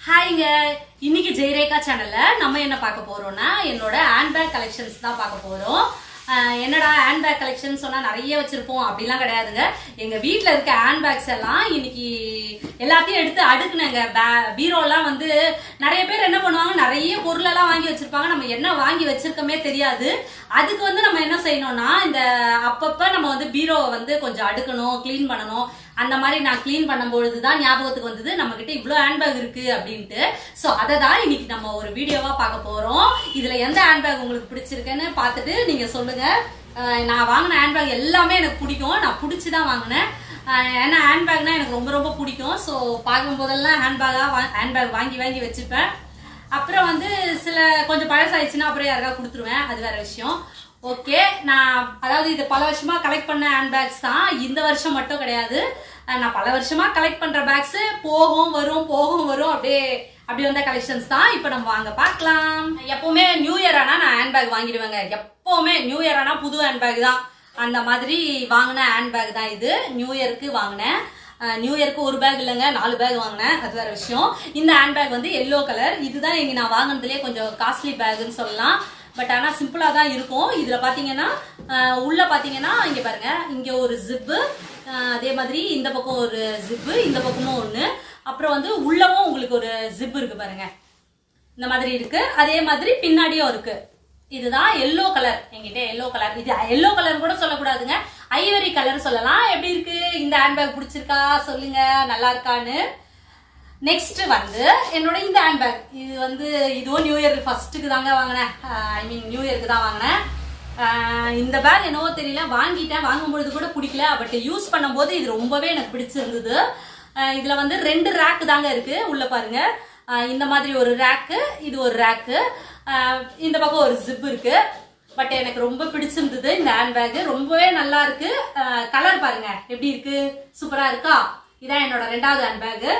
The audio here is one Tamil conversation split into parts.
ஹாய்ங்க இன்னைக்கு ஜெயரேகா சேனல்ல நம்ம என்ன பார்க்க போறோம்னா என்னோட ஹேண்ட்பேக் கலெக்ஷன்ஸ் தான் பார்க்க போறோம் ஆஹ் என்னடா ஹேண்ட்பேக் கலெக்ஷன் சொன்னா நிறைய வச்சிருப்போம் அப்படிலாம் கிடையாதுங்க எங்க வீட்ல இருக்க ஹேண்ட்பேக்ஸ் எல்லாம் இன்னைக்கு எல்லாத்தையும் எடுத்து அடுக்குனேங்க பீரோலாம் வந்து நிறைய பேர் என்ன பண்ணுவாங்க நிறைய பொருள் எல்லாம் வாங்கி வச்சிருப்பாங்க நம்ம என்ன வாங்கி வச்சிருக்கோமே தெரியாது அதுக்கு வந்து நம்ம என்ன செய்யணும்னா இந்த அப்பப்ப நம்ம வந்து பீரோவை வந்து கொஞ்சம் அடுக்கணும் க்ளீன் பண்ணணும் அந்த மாதிரி நான் க்ளீன் பண்ணும்பொழுது தான் ஞாபகத்துக்கு வந்தது நம்ம கிட்ட இவ்வளோ ஹேண்ட்பேக் இருக்கு அப்படின்ட்டு ஸோ அதை தான் இன்னைக்கு நம்ம ஒரு வீடியோவா பார்க்க போறோம் இதுல எந்த ஹேண்ட்பேக் உங்களுக்கு பிடிச்சிருக்குன்னு பார்த்துட்டு நீங்க சொல்லுங்க அஹ் நான் வாங்கின ஹேண்ட்பேக் எல்லாமே எனக்கு பிடிக்கும் நான் பிடிச்சி தான் வாங்கினேன் அஹ் ஏன்னா ஹேண்ட்பேக்னா எனக்கு ரொம்ப ரொம்ப பிடிக்கும் ஸோ பார்க்கும்போதெல்லாம் ஹேண்ட்பேக்காக ஹேண்ட்பேக் வாங்கி வாங்கி வச்சுப்பேன் அப்புறம் வந்து சில கொஞ்சம் பழசாயிடுச்சுன்னா அப்புறம் யாருக்கா கொடுத்துருவேன் அது வேற விஷயம் ஓகே நான் அதாவது இது பல வருஷமா கலெக்ட் பண்ண ஹேண்ட் பேக்ஸ் தான் இந்த வருஷம் மட்டும் கிடையாது அஹ் நான் பல வருஷமா கலெக்ட் பண்ற பேக்ஸ் போகும் வரும் போகும் வரும் அப்படியே அப்படி வந்த கலெக்ஷன்ஸ் தான் இப்போ நம்ம வாங்க பார்க்கலாம் எப்பவுமே நியூ இயர் ஆனா நான் ஹேண்ட் பேக் வாங்கிடுவேங்க எப்பவுமே நியூ இயர் ஆனா புது ஹேண்ட் பேக் தான் அந்த மாதிரி வாங்கின ஹேண்ட் பேக் தான் இது நியூ இயருக்கு வாங்கினேன் அஹ் நியூ இயருக்கு ஒரு பேக் இல்லைங்க நாலு பேக் வாங்கினேன் அது வேற விஷயம் இந்த ஹேண்ட் பேக் வந்து எல்லோ கலர் இதுதான் இங்க நான் வாங்கினதுலேயே கொஞ்சம் காஸ்ட்லி பேக்னு சொல்லலாம் பட் ஆனால் சிம்பிளாக தான் இருக்கும் இதில் பார்த்தீங்கன்னா அஹ் உள்ள பார்த்தீங்கன்னா இங்கே பாருங்க இங்கே ஒரு ஜிப்பு அதே மாதிரி இந்த பக்கம் ஒரு ஜிப்பு இந்த பக்கமும் ஒன்று அப்புறம் வந்து உள்ளவும் உங்களுக்கு ஒரு ஜிப் இருக்கு பாருங்க இந்த மாதிரி இருக்கு அதே மாதிரி பின்னாடியும் இருக்கு இதுதான் எல்லோ கலர் என்கிட்ட எல்லோ கலர் இது எல்லோ கலர் கூட சொல்லக்கூடாதுங்க ஐவரி கலர் சொல்லலாம் எப்படி இருக்கு இந்த ஹேண்ட்பேக் பிடிச்சிருக்கா சொல்லுங்க நல்லா இருக்கான்னு நெக்ஸ்ட் வந்து என்னோட இந்த ஹேண்ட்பேக் இது வந்து இதுவும் நியூ இயர் ஃபர்ஸ்ட்டுக்கு தாங்க வாங்கினேன் ஐ மீன் நியூ இயருக்கு தான் வாங்கினேன் ஆஹ் இந்த பேக் என்னவோ தெரியல வாங்கிட்டேன் வாங்கும்பொழுது கூட பிடிக்கல பட் யூஸ் பண்ணும்போது இது ரொம்பவே எனக்கு பிடிச்சிருந்தது ஆஹ் இதுல வந்து ரெண்டு ரேக் தாங்க இருக்கு உள்ள பாருங்க ஆஹ் இந்த மாதிரி ஒரு ரேக்கு இது ஒரு ரேக்கு இந்த பக்கம் ஒரு ஜிப் இருக்கு பட் எனக்கு ரொம்ப பிடிச்சிருந்தது இந்த ஹேண்ட்பேக் ரொம்பவே நல்லா இருக்கு கலர் பாருங்க எப்படி இருக்கு சூப்பரா இருக்கா இதான் என்னோட ரெண்டாவது ஹேண்ட்பேக்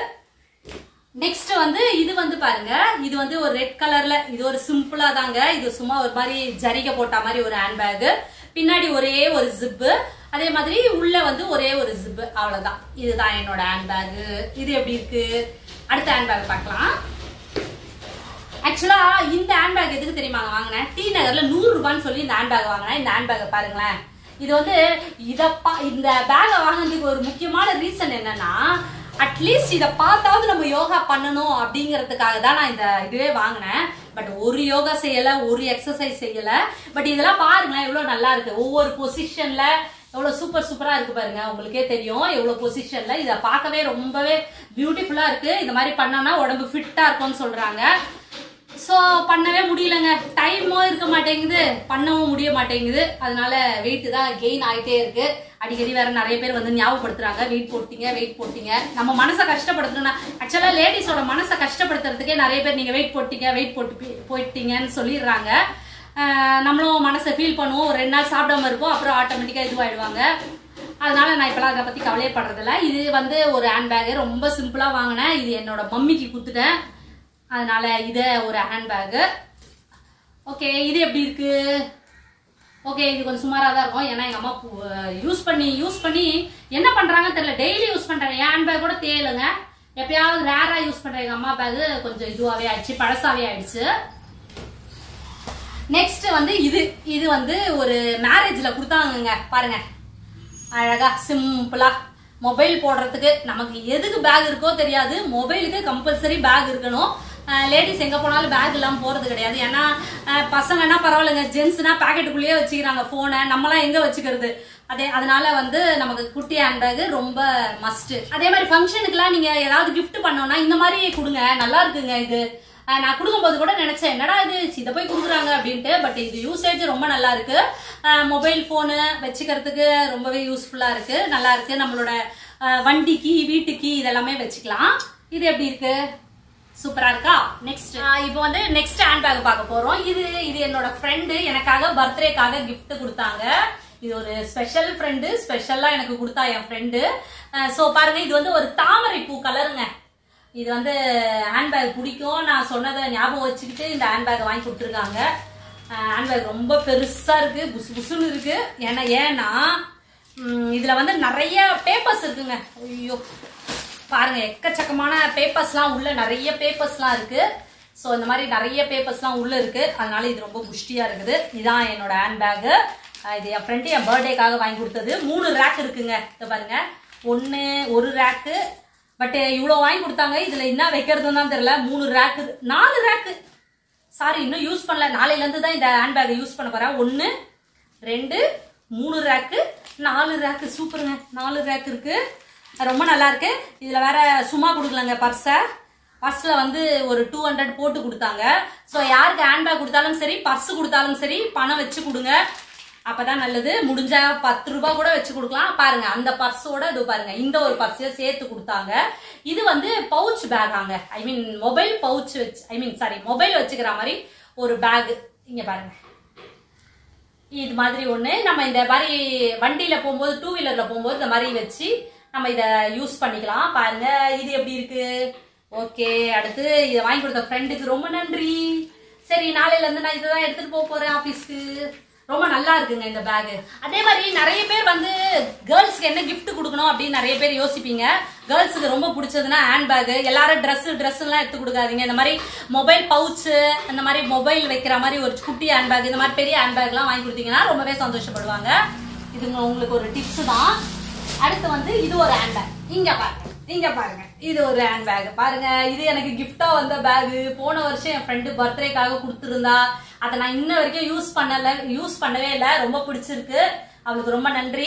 நெக்ஸ்ட் வந்து இது வந்து பாருங்க இது வந்து ஒரு ரெட் கலர்ல இது ஒரு சிம்பிளா தாங்க இது சும்மா ஒரு மாதிரி ஜரிகை போட்ட மாதிரி ஒரு ஹேண்ட்பேக் பின்னாடி ஒரே ஒரு ஜிப்பு அதே மாதிரி உள்ள வந்து ஒரே ஒரு ஜிப்பு அவ்வளவுதான் இதுதான் என்னோட ஹேண்ட்பேக் இது எப்படி இருக்கு அடுத்த ஹேண்ட்பேக் பார்க்கலாம் ஆக்சுவலா இந்த ஹேண்ட்பேக் எதுக்கு தெரியுமா வாங்கினேன் டி நகர்ல நூறு ரூபான்னு சொல்லி இந்த ஹேண்ட்பேக் வாங்கினேன் இந்த ஹேண்ட்பேக்கை பாருங்களேன் இது வந்து இதப்பா இந்த பேக்கை வாங்கினதுக்கு ஒரு முக்கியமான ரீசன் என்னன்னா அட்லீஸ்ட் இதை பார்த்தாவது நம்ம யோகா பண்ணணும் அப்படிங்கறதுக்காக தான் நான் இந்த இதுவே வாங்கினேன் பட் ஒரு யோகா செய்யல ஒரு எக்ஸசைஸ் செய்யல பட் இதெல்லாம் பாருங்களேன் எவ்வளவு நல்லா இருக்கு ஒவ்வொரு பொசிஷன்ல எவ்வளவு சூப்பர் சூப்பரா இருக்கு பாருங்க உங்களுக்கே தெரியும் எவ்வளவு பொசிஷன்ல இதை பார்க்கவே ரொம்பவே பியூட்டிஃபுல்லா இருக்கு இந்த மாதிரி பண்ணோம்னா உடம்பு ஃபிட்டா இருக்கும்னு சொல்றாங்க ஸோ பண்ணவே முடியலங்க டைமும் இருக்க மாட்டேங்குது பண்ணவும் முடிய மாட்டேங்குது அதனால வெயிட் தான் கெயின் ஆகிட்டே இருக்கு அடிக்கடி வேற நிறைய பேர் வந்து ஞாபகப்படுத்துறாங்க வெயிட் போட்டீங்க வெயிட் போட்டீங்க நம்ம மனசை கஷ்டப்படுத்தணும்னா ஆக்சுவலா லேடிஸோட மனசை கஷ்டப்படுத்துறதுக்கே நிறைய பேர் நீங்க வெயிட் போட்டீங்க வெயிட் போட்டு பி- போயிட்டீங்கன்னு சொல்லிடுறாங்க ஆஹ் நம்மளும் மனசை ஃபீல் பண்ணுவோம் ஒரு ரெண்டு நாள் சாப்பிடாம இருப்போம் அப்புறம் ஆட்டோமேட்டிக்கா இதுவாயிடுவாங்க அதனால நான் இப்பெல்லாம் அதை பத்தி கவலையே படுறதில்ல இது வந்து ஒரு ஹேண்ட்பேக் ரொம்ப சிம்பிளா வாங்கினேன் இது என்னோட மம்மிக்கு குத்துட்டேன் அதனால இத ஒரு ஹேண்ட்பேக் ஓகே இது எப்படி இருக்கு ஓகே இது கொஞ்சம் சுமாராக தான் இருக்கும் ஏன்னா எங்க அம்மா யூஸ் பண்ணி யூஸ் பண்ணி என்ன பண்றாங்கன்னு தெரியல டெய்லி யூஸ் பண்றாங்க என் ஹேண்ட்பேக் கூட தேலுங்க எப்பயாவது ரேரா யூஸ் பண்ற எங்க அம்மா பேக் கொஞ்சம் இதுவாவே ஆயிடுச்சு பழசாவே ஆயிடுச்சு நெக்ஸ்ட் வந்து இது இது வந்து ஒரு மேரேஜ்ல கொடுத்தாங்கங்க பாருங்க அழகா சிம்பிளா மொபைல் போடுறதுக்கு நமக்கு எதுக்கு பேக் இருக்கோ தெரியாது மொபைலுக்கு கம்பல்சரி பேக் இருக்கணும் லேடிஸ் எங்க போனாலும் பேக் இல்லாம போறது கிடையாது ஏன்னா அஹ், பசங்கன்னா பரவாயில்லைங்க ஜென்ஸ்னா பாக்கெட்டுக்குள்ளேயே வச்சுக்கிறாங்க போனை நம்மலாம் எங்க வச்சுக்கிறது அதே அதனால வந்து நமக்கு குட்டி ஹேண்ட்பேக் ரொம்ப மஸ்ட் அதே மாதிரி ஃபங்க்ஷனுக்குலாம் நீங்க ஏதாவது gift பண்ணோம்னா இந்த மாதிரி கொடுங்க நல்லா இருக்குங்க இது அஹ் நான் கொடுக்கும்போது கூட நினைச்சேன் என்னடா இது இதை போய் கொடுக்குறாங்க அப்படின்ட்டு பட் இது யூசேஜ் ரொம்ப நல்லா இருக்கு மொபைல் போனு வச்சுக்கிறதுக்கு ரொம்பவே யூஸ்ஃபுல்லா இருக்கு நல்லா இருக்கு நம்மளோட அஹ், வண்டிக்கு வீட்டுக்கு இதெல்லாமே வச்சுக்கலாம் இது எப்படி இருக்கு சூப்பரா இருக்கா நெக்ஸ்ட் இப்போ வந்து நெக்ஸ்ட் ஹேண்ட் பேக் பார்க்க போறோம் இது இது என்னோட ஃப்ரெண்டு எனக்காக பர்த்டேக்காக gift கொடுத்தாங்க இது ஒரு ஸ்பெஷல் ஃப்ரெண்டு ஸ்பெஷலா எனக்கு கொடுத்தா என் ஃப்ரெண்டு சோ பாருங்க இது வந்து ஒரு தாமரை பூ கலருங்க இது வந்து ஹேண்ட்பேக் பிடிக்கும் நான் சொன்னதை ஞாபகம் வச்சுக்கிட்டு இந்த ஹேண்ட்பேக் வாங்கி கொடுத்துருக்காங்க ஹேண்ட்பேக் ரொம்ப பெருசா இருக்கு புசு புசுன்னு இருக்கு ஏன்னா ஏன்னா ம், இதுல வந்து நிறைய பேப்பர்ஸ் இருக்குங்க ஐயோ பாருங்க எக்கச்சக்கமான பேப்பர்ஸ்லாம் உள்ள நிறைய பேப்பர்ஸ்லாம் இருக்கு ஸோ இந்த மாதிரி நிறைய பேப்பர்ஸ்லாம் உள்ள இருக்கு அதனால இது ரொம்ப புஷ்டியா இருக்குது இதுதான் என்னோட ஹேண்ட் பேக்கு இது என் ஃப்ரெண்டு என் பர்த்டேக்காக வாங்கி கொடுத்தது மூணு ரேக் இருக்குங்க இதை பாருங்க ஒன்று ஒரு ரேக்கு பட் இவ்வளோ வாங்கி கொடுத்தாங்க இதுல என்ன வைக்கிறதுன்னு தான் தெரியல மூணு ரேக்கு நாலு ரேக்கு சாரி இன்னும் யூஸ் பண்ணல நாளையில இருந்து தான் இந்த ஹேண்ட் பேக்கை யூஸ் பண்ண போறேன் ஒன்று ரெண்டு மூணு ரேக்கு நாலு ரேக்கு சூப்பருங்க நாலு ரேக் இருக்கு ரொம்ப நல்லா இருக்கு இதுல வேற சும்மா கொடுக்கலங்க பர்ஸை பர்ஸ்ல வந்து ஒரு டூ ஹண்ட்ரட் போட்டு கொடுத்தாங்க ஸோ யாருக்கு ஹேண்ட் பேக் கொடுத்தாலும் சரி பர்ஸ் கொடுத்தாலும் சரி பணம் வச்சு கொடுங்க அப்பதான் நல்லது முடிஞ்சா பத்து ரூபாய் கூட வச்சு கொடுக்கலாம் பாருங்க அந்த பர்ஸோட இது பாருங்க இந்த ஒரு பர்ஸையும் சேர்த்து கொடுத்தாங்க இது வந்து பவுச் பேக்காங்க ஐ மீன் மொபைல் பவுச் வச்சு ஐ மீன் சாரி மொபைல் வச்சுக்கிற மாதிரி ஒரு பேக் இங்க பாருங்க இது மாதிரி ஒண்ணு நம்ம இந்த மாதிரி வண்டியில போகும்போது டூ வீலர்ல போகும்போது இந்த மாதிரி வச்சு நம்ம இத யூஸ் பண்ணிக்கலாம் பாருங்க இது எப்படி இருக்கு ஓகே அடுத்து இதை வாங்கி கொடுத்த ஃப்ரெண்டுக்கு ரொம்ப நன்றி சரி நாளையில இருந்து நான் இதுதான் எடுத்துட்டு போக போறேன் ஆபீஸ்க்கு ரொம்ப நல்லா இருக்குங்க இந்த பேக் அதே மாதிரி நிறைய பேர் வந்து கேர்ள்ஸ்க்கு என்ன gift கொடுக்கணும் அப்படின்னு நிறைய பேர் யோசிப்பீங்க கேர்ள்ஸுக்கு ரொம்ப பிடிச்சதுன்னா ஹேண்ட் பேக் எல்லாரும் Dress Dress எல்லாம் எடுத்து கொடுக்காதீங்க இந்த மாதிரி மொபைல் பவுச்சு அந்த மாதிரி மொபைல் வைக்கிற மாதிரி ஒரு குட்டி ஹேண்ட் பேக் இந்த மாதிரி பெரிய ஹேண்ட் பேக்லாம் வாங்கி கொடுத்தீங்கன்னா ரொம்பவே சந்தோஷப்படுவாங்க இதுங்க உங்களுக்கு ஒரு டிப்ஸ் தான் அடுத்து வந்து இது ஒரு ஹேண்ட் பேக் இங்க பாருங்க இங்க பாருங்க இது ஒரு ஹேண்ட் பேக் பாருங்க இது எனக்கு gift-ஆ வந்த பேக் போன வருஷம் என் ஃப்ரெண்டு பர்த்டேக்காக கொடுத்துருந்தா அதை நான் இன்ன வரைக்கும் யூஸ் பண்ணல யூஸ் பண்ணவே இல்லை ரொம்ப பிடிச்சிருக்கு அவளுக்கு ரொம்ப நன்றி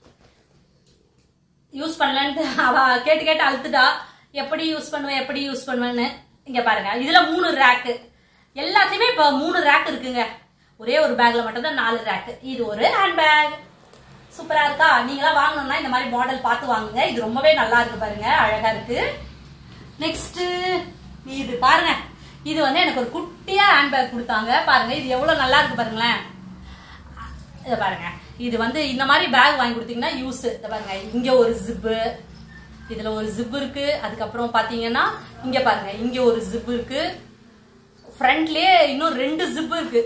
யூஸ் பண்ணலன்ட்டு அவ கேட்டு கேட்டு அழுத்துட்டா எப்படி யூஸ் பண்ணுவேன் எப்படி யூஸ் பண்ணுவேன்னு இங்க பாருங்க இதுல மூணு ரேக்கு எல்லாத்தையுமே இப்ப மூணு ரேக் இருக்குங்க ஒரே ஒரு பேக்ல மட்டும் தான் நாலு ரேக் இது ஒரு ஹேண்ட் பேக் சூப்பரா இருக்கா நீங்களாம் வாங்கணும்னா இந்த மாதிரி மாடல் பார்த்து வாங்குங்க இது ரொம்பவே நல்லா இருக்கு பாருங்க அழகா இருக்கு நெக்ஸ்ட் இது பாருங்க இது வந்து எனக்கு ஒரு குட்டியா ஹேண்ட் பேக் கொடுத்தாங்க பாருங்க இது எவ்வளவு நல்லா இருக்கு பாருங்களேன் இதை பாருங்க இது வந்து இந்த மாதிரி பேக் வாங்கி கொடுத்தீங்கன்னா யூஸ் இதை பாருங்க இங்க ஒரு ஜிப்பு இதுல ஒரு ஜிப் இருக்கு அதுக்கப்புறம் பாத்தீங்கன்னா இங்க பாருங்க இங்க ஒரு ஜிப் இருக்கு ஃப்ரண்ட்லயே இன்னும் ரெண்டு ஜிப் இருக்கு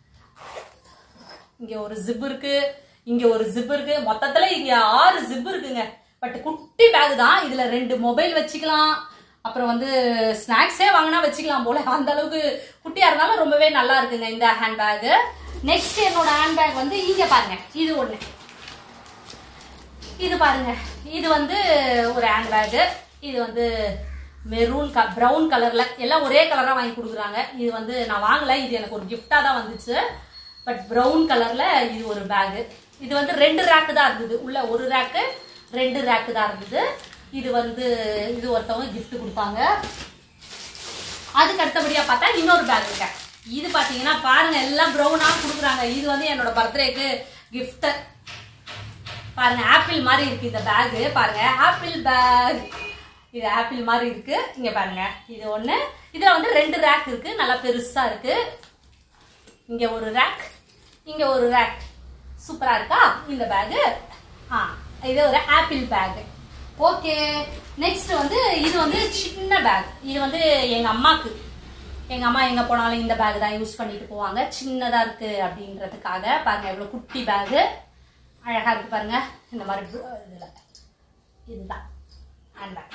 இங்க ஒரு ஜிப் இருக்கு இங்க ஒரு ஜிப் இருக்கு மொத்தத்துல இங்க ஆறு ஜிப் இருக்குங்க பட் குட்டி பேக் தான் இதுல ரெண்டு மொபைல் வச்சுக்கலாம் அப்புறம் வந்து ஸ்நாக்ஸே வாங்கினா வச்சுக்கலாம் போல அந்த அளவுக்கு குட்டியா இருந்தாலும் ரொம்பவே நல்லா இருக்குங்க இந்த ஹேண்ட் பேக் நெக்ஸ்ட் என்னோட ஹேண்ட் பேக் வந்து இங்க பாருங்க இது ஒண்ணு இது பாருங்க இது வந்து ஒரு ஹேண்ட் பேக் இது வந்து மெரூன் க ப்ரௌன் கலர்ல எல்லாம் ஒரே கலரா வாங்கி கொடுக்குறாங்க இது வந்து நான் வாங்கல இது எனக்கு ஒரு gift-ஆ தான் வந்துச்சு பட் ப்ரௌன் கலர்ல இது ஒரு பேக் இது வந்து ரெண்டு ரேக்கு தான் இருந்தது உள்ள ஒரு ரேக்கு ரெண்டு ரேக்கு தான் இருந்தது இது வந்து இது ஒருத்தவங்க gift கொடுத்தாங்க அதுக்கு அடுத்தபடியா பார்த்தா இன்னொரு பேக் இருக்கு இது பாத்தீங்கன்னா பாருங்க எல்லாம் ப்ரௌனா கொடுக்குறாங்க இது வந்து என்னோட பர்த்டேக்கு gift பாருங்க ஆப்பிள் மாதிரி இருக்கு இந்த பேக் பாருங்க ஆப்பிள் பேக் இது ஆப்பிள் மாதிரி இருக்கு இங்க பாருங்க இது ஒண்ணு இதுல வந்து ரெண்டு ரேக் இருக்கு நல்லா பெருசா இருக்கு இங்க ஒரு ரேக் இங்க ஒரு ரேக் சூப்பரா இருக்கா இந்த பேக் ஆ இது ஒரு ஆப்பிள் பேக் ஓகே நெக்ஸ்ட் வந்து இது வந்து சின்ன பேக் இது வந்து எங்க அம்மாக்கு எங்க அம்மா எங்க போனாலும் இந்த பேக் தான் யூஸ் பண்ணிட்டு போவாங்க சின்னதா இருக்கு அப்படின்றதுக்காக பாருங்க எவ்வளவு குட்டி பேக் அழகா இருக்கு பாருங்க இந்த மாதிரி bro- இதுல இதுதான் ஹேண்ட் பேக்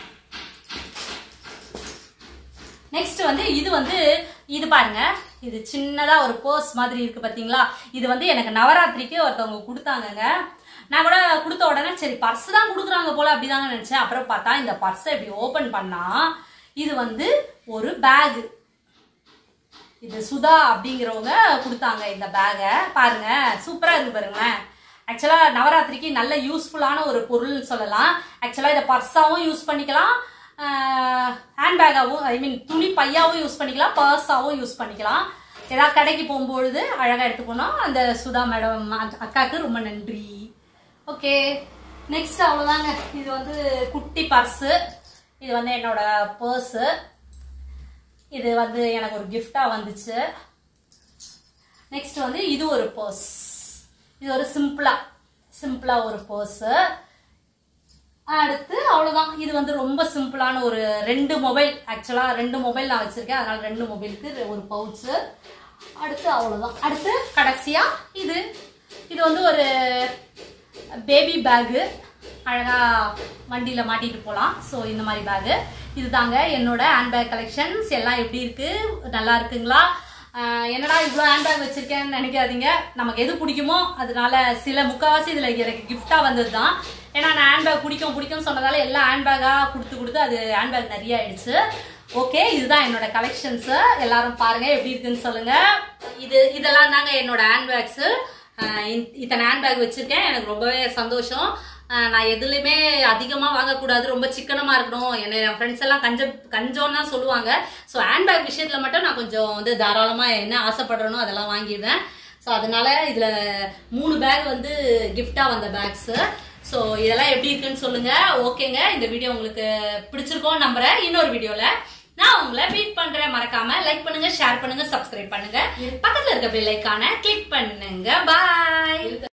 நெக்ஸ்ட் வந்து இது வந்து இது பாருங்க இது சின்னதா ஒரு பர்ஸ் மாதிரி இருக்கு பாத்தீங்களா இது வந்து எனக்கு நவராத்திரிக்கு ஒருத்தவங்க கொடுத்தாங்கங்க நான் கூட கொடுத்த உடனே சரி பர்ஸ் தான் கொடுக்குறாங்க போல அப்படிதாங்க நினைச்சேன் அப்புறம் பார்த்தா இந்த பர்ஸை இப்படி ஓபன் பண்ணா இது வந்து ஒரு பேக் இது சுதா அப்படிங்கிறவங்க கொடுத்தாங்க இந்த பேகை பாருங்க சூப்பரா இருக்கு பாருங்களேன் ஆக்சுவலா நவராத்திரிக்கு நல்ல யூஸ்ஃபுல்லான ஒரு பொருள் சொல்லலாம் ஆக்சுவலா இதை பர்ஸாவும் யூஸ் பண்ணிக்கலாம் ஹேண்ட் பேக்காவும் ஐ மீன் துணி பையாவும் யூஸ் பண்ணிக்கலாம் பர்ஸாவும் யூஸ் பண்ணிக்கலாம் ஏதாவது கடைக்கு போகும்பொழுது அழகா எடுத்து போனோம் அந்த சுதா மேடம் அக்காவுக்கு ரொம்ப நன்றி ஓகே நெக்ஸ்ட் அவ்வளோதாங்க இது வந்து குட்டி பர்ஸு இது வந்து என்னோட பர்ஸு இது வந்து எனக்கு ஒரு gift-ஆ வந்துச்சு நெக்ஸ்ட் வந்து இது ஒரு பர்ஸ் இது ஒரு சிம்பிளா சிம்பிளா ஒரு பர்ஸ் அடுத்து அவ்வளவுதான் இது வந்து ரொம்ப சிம்பிளான ஒரு ரெண்டு மொபைல் ஆக்சுவலா ரெண்டு மொபைல் நான் வச்சிருக்கேன் அதனால ரெண்டு மொபைலுக்கு ஒரு பவுச் அடுத்து அவ்வளவுதான் அடுத்து கடைசியா இது இது வந்து ஒரு பேபி பேகு அழகா வண்டியில மாட்டிட்டு போகலாம் ஸோ இந்த மாதிரி பேகு இதுதாங்க என்னோட ஹேண்ட்பேக் கலெக்ஷன்ஸ் எல்லாம் எப்படி இருக்கு நல்லா இருக்குங்களா ஆஹ் என்னடா இவ்வளோ ஹேண்ட்பேக் வச்சிருக்கேன்னு நினைக்காதீங்க நமக்கு எது பிடிக்குமோ அதனால சில முக்கால்வாசி இதில் எனக்கு கிஃப்டா வந்தது தான் ஏன்னா நான் ஹேண்ட்பேக் பிடிக்கும் பிடிக்கும்னு சொன்னதால எல்லாம் ஹேண்ட்பேக்காக கொடுத்து கொடுத்து அது ஹேண்ட்பேக் நிறைய ஆயிடுச்சு ஓகே இதுதான் என்னோட கலெக்ஷன்ஸ் எல்லாரும் பாருங்க எப்படி இருக்குன்னு சொல்லுங்க இது இதெல்லாம் தாங்க என்னோட ஹேண்ட்பேக்ஸ் இத்தனை ஹேண்ட்பேக் வச்சிருக்கேன் எனக்கு ரொம்பவே சந்தோஷம் ஆஹ் நான் எதுலையுமே அதிகமா வாங்கக்கூடாது ரொம்ப சிக்கனமா இருக்கணும் என்ன என் ஃப்ரெண்ட்ஸ் எல்லாம் கஞ்ச கஞ்சோன்னு தான் சொல்லுவாங்க ஸோ ஹேண்ட்பேக் விஷயத்துல மட்டும் நான் கொஞ்சம் வந்து தாராளமா என்ன ஆசைப்படுறேனோ அதெல்லாம் வாங்கிடுவேன் ஸோ அதனால இதுல மூணு பேக் வந்து gift-ஆ வந்த பேக்ஸ் ஸோ இதெல்லாம் எப்படி இருக்குன்னு சொல்லுங்க ஓகேங்க இந்த வீடியோ உங்களுக்கு பிடிச்சிருக்கோம் நம்புறேன் இன்னொரு வீடியோல நான் உங்களை மீட் பண்றேன் மறக்காம லைக் பண்ணுங்க ஷேர் பண்ணுங்க சப்ஸ்கிரைப் பண்ணுங்க பக்கத்துல இருக்க பெல் ஐக்கான கிளிக் பண்ணுங்க பாய்